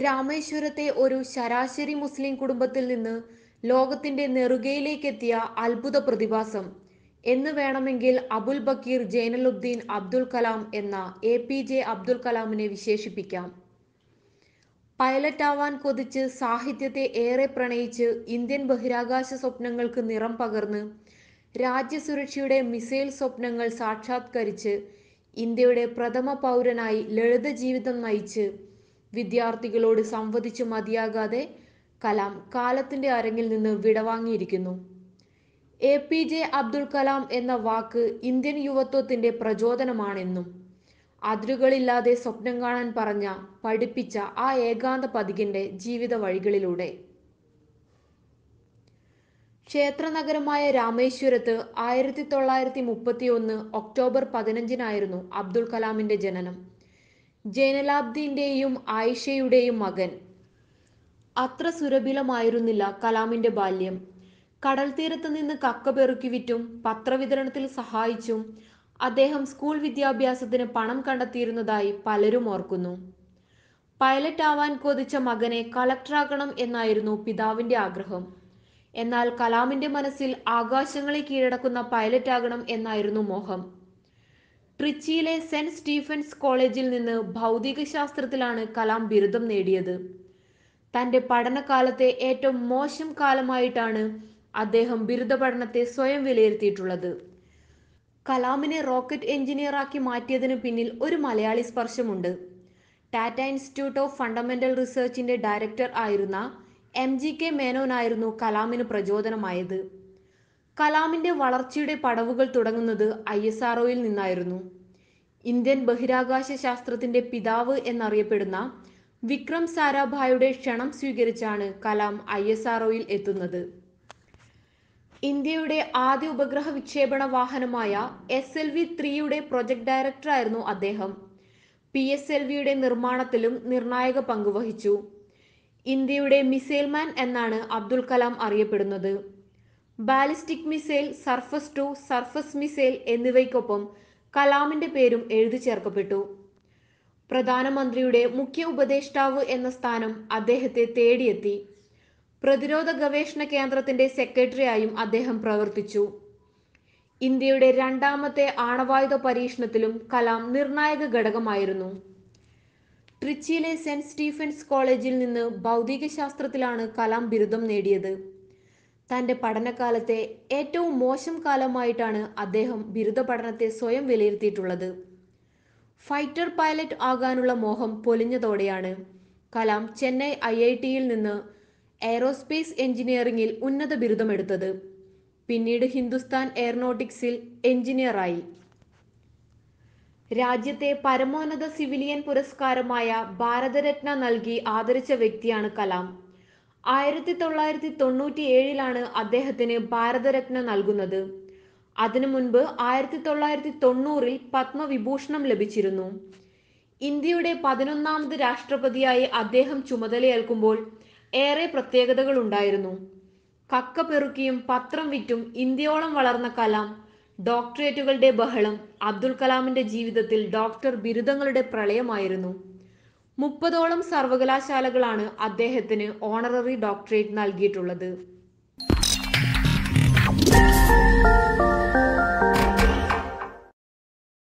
രാമേശ്വരത്തെ ഒരു ശരാശരി മുസ്ലിം കുടുംബത്തിൽ നിന്ന് ലോകത്തിന്റെ നെറുകയിലേക്കെത്തിയ അത്ഭുത പ്രതിഭാസം എന്ന് വേണമെങ്കിൽ അബുൽ ബക്കീർ ജൈനലുദ്ദീൻ അബ്ദുൽ കലാം എന്ന എ പി ജെ അബ്ദുൽ കലാമിനെ വിശേഷിപ്പിക്കാം പൈലറ്റ് ആവാൻ കൊതിച്ച് സാഹിത്യത്തെ ഏറെ പ്രണയിച്ച് ഇന്ത്യൻ ബഹിരാകാശ സ്വപ്നങ്ങൾക്ക് നിറം പകർന്ന് രാജ്യസുരക്ഷയുടെ മിസൈൽ സ്വപ്നങ്ങൾ സാക്ഷാത്കരിച്ച് ഇന്ത്യയുടെ പ്രഥമ പൗരനായി ലളിത ജീവിതം നയിച്ച് വിദ്യാർത്ഥികളോട് സംവദിച്ചു മതിയാകാതെ കലാം കാലത്തിന്റെ അരങ്ങിൽ നിന്ന് വിടവാങ്ങിയിരിക്കുന്നു A P J Abdul Kalam എന്ന വാക്ക് ഇന്ത്യൻ യുവത്വത്തിന്റെ പ്രചോദനമാണെന്നും അതിരുകളില്ലാതെ സ്വപ്നം കാണാൻ പറഞ്ഞ പഠിപ്പിച്ച ആ ഏകാന്ത പതികന്റെ ജീവിത വഴികളിലൂടെ ക്ഷേത്രനഗരമായ രാമേശ്വരത്ത് ആയിരത്തി തൊള്ളായിരത്തി മുപ്പത്തി ഒന്ന് ഒക്ടോബർ പതിനഞ്ചിനായിരുന്നു അബ്ദുൽ കലാമിന്റെ ജനനം ജൈനലാബ്ദീന്റെയും ആയിഷയുടെയും മകൻ അത്ര സുരഭിലമായിരുന്നില്ല കലാമിന്റെ ബാല്യം കടൽ തീരത്ത് നിന്ന് കക്ക പെറുക്കി വിറ്റും പത്രവിതരണത്തിൽ സഹായിച്ചും അദ്ദേഹം സ്കൂൾ വിദ്യാഭ്യാസത്തിന് പണം കണ്ടെത്തിയിരുന്നതായി പലരും ഓർക്കുന്നു പൈലറ്റ് ആവാൻ കൊതിച്ച മകനെ കളക്ടറാക്കണം എന്നായിരുന്നു പിതാവിന്റെ ആഗ്രഹം എന്നാൽ കലാമിന്റെ മനസ്സിൽ ആകാശങ്ങളെ കീഴടക്കുന്ന പൈലറ്റ് ആകണം എന്നായിരുന്നു മോഹം ട്രിച്ചിയിലെ സെന്റ് സ്റ്റീഫൻസ് കോളേജിൽ നിന്ന് ഭൗതിക ശാസ്ത്രത്തിലാണ് കലാം ബിരുദം നേടിയത് തന്റെ പഠനകാലത്തെ ഏറ്റവും മോശം കാലമായിട്ടാണ് അദ്ദേഹം ബിരുദ പഠനത്തെ സ്വയം വിലയിരുത്തിയിട്ടുള്ളത് കലാമിനെ റോക്കറ്റ് എഞ്ചിനീയറാക്കി മാറ്റിയതിനു പിന്നിൽ ഒരു മലയാളി സ്പർശമുണ്ട് ടാറ്റ ഇൻസ്റ്റിറ്റ്യൂട്ട് ഓഫ് ഫണ്ടമെന്റൽ റിസർച്ചിന്റെ ഡയറക്ടർ ആയിരുന്ന എം ജി കെ മേനോനായിരുന്നു കലാമിന് പ്രചോദനമായത് കലാമിന്റെ വളർച്ചയുടെ പടവുകൾ തുടങ്ങുന്നത് ഐ എസ് ആർഒയിൽ നിന്നായിരുന്നു ഇന്ത്യൻ ബഹിരാകാശ ശാസ്ത്രത്തിന്റെ പിതാവ് എന്നറിയപ്പെടുന്ന വിക്രം സാരാഭായുടെ ക്ഷണം സ്വീകരിച്ചാണ് കലാം ഐ എസ് ആർഒയിൽ എത്തുന്നത് ഇന്ത്യയുടെ ആദ്യ ഉപഗ്രഹ വിക്ഷേപണ വാഹനമായ എസ് എൽ വി ത്രീയുടെ പ്രൊജക്ട് ഡയറക്ടറായിരുന്നു അദ്ദേഹം പി എസ് എൽ വിയുടെ നിർമ്മാണത്തിലും നിർണായക പങ്കുവഹിച്ചു ഇന്ത്യയുടെ മിസൈൽ മാൻ എന്നാണ് അബ്ദുൽ കലാം അറിയപ്പെടുന്നത് ballistic missile surface to surface missile എന്നിവയ്ക്കൊപ്പം കലാമിന്റെ പേരും എഴുതി ചേർക്കപ്പെട്ടു പ്രധാനമന്ത്രിയുടെ മുഖ്യ ഉപദേഷ്ടാവ് എന്ന സ്ഥാനം അദ്ദേഹത്തെ തേടിയെത്തി പ്രതിരോധ ഗവേഷണ കേന്ദ്രത്തിന്റെ സെക്രട്ടറിയായും അദ്ദേഹം പ്രവർത്തിച്ചു ഇന്ത്യയുടെ രണ്ടാമത്തെ ആണവായുധ പരീക്ഷണത്തിലും കലാം നിർണായക ഘടകമായിരുന്നു ട്രിച്ചിയിലെ സെന്റ് സ്റ്റീഫൻസ് കോളേജിൽ നിന്ന് ഭൗതികശാസ്ത്രത്തിലാണ് കലാം ബിരുദം നേടിയത് തന്റെ പഠനകാലത്തെ ഏറ്റവും മോശം കാലമായിട്ടാണ് അദ്ദേഹം ബിരുദ പഠനത്തെ സ്വയം വിലയിരുത്തിയിട്ടുള്ളത് ഫൈറ്റർ പൈലറ്റ് ആകാനുള്ള മോഹം പൊലിഞ്ഞതോടെയാണ് കലാം ചെന്നൈ ഐ ഐ ടിയിൽ നിന്ന് എയ്റോസ്പേസ് എഞ്ചിനീയറിംഗിൽ ഉന്നത ബിരുദമെടുത്തത് പിന്നീട് ഹിന്ദുസ്ഥാൻ എയറോനോട്ടിക്സിൽ എഞ്ചിനീയറായി രാജ്യത്തെ പരമോന്നത സിവിലിയൻ പുരസ്കാരമായ ഭാരതരത്ന നൽകി ആദരിച്ച വ്യക്തിയാണ് കലാം ആയിരത്തി തൊള്ളായിരത്തി തൊണ്ണൂറ്റി ഏഴിലാണ് അദ്ദേഹത്തിന് ഭാരതരത്ന നൽകുന്നത് അതിനു മുൻപ് ആയിരത്തി തൊള്ളായിരത്തി തൊണ്ണൂറിൽ പത്മവിഭൂഷണം ലഭിച്ചിരുന്നു ഇന്ത്യയുടെ പതിനൊന്നാമത് രാഷ്ട്രപതിയായി അദ്ദേഹം ചുമതലയേൽക്കുമ്പോൾ ഏറെ പ്രത്യേകതകൾ ഉണ്ടായിരുന്നു കക്ക പെറുക്കിയും പത്രം വിറ്റും ഇന്ത്യയോളം വളർന്ന കലാം ഡോക്ടറേറ്റുകളുടെ ബഹളം അബ്ദുൽ കലാമിന്റെ ജീവിതത്തിൽ ഡോക്ടർ ബിരുദങ്ങളുടെ പ്രളയമായിരുന്നു മുപ്പതോളം സർവകലാശാലകളാണ് അദ്ദേഹത്തിന് ഓണററി ഡോക്ടറേറ്റ് നൽകിയിട്ടുള്ളത്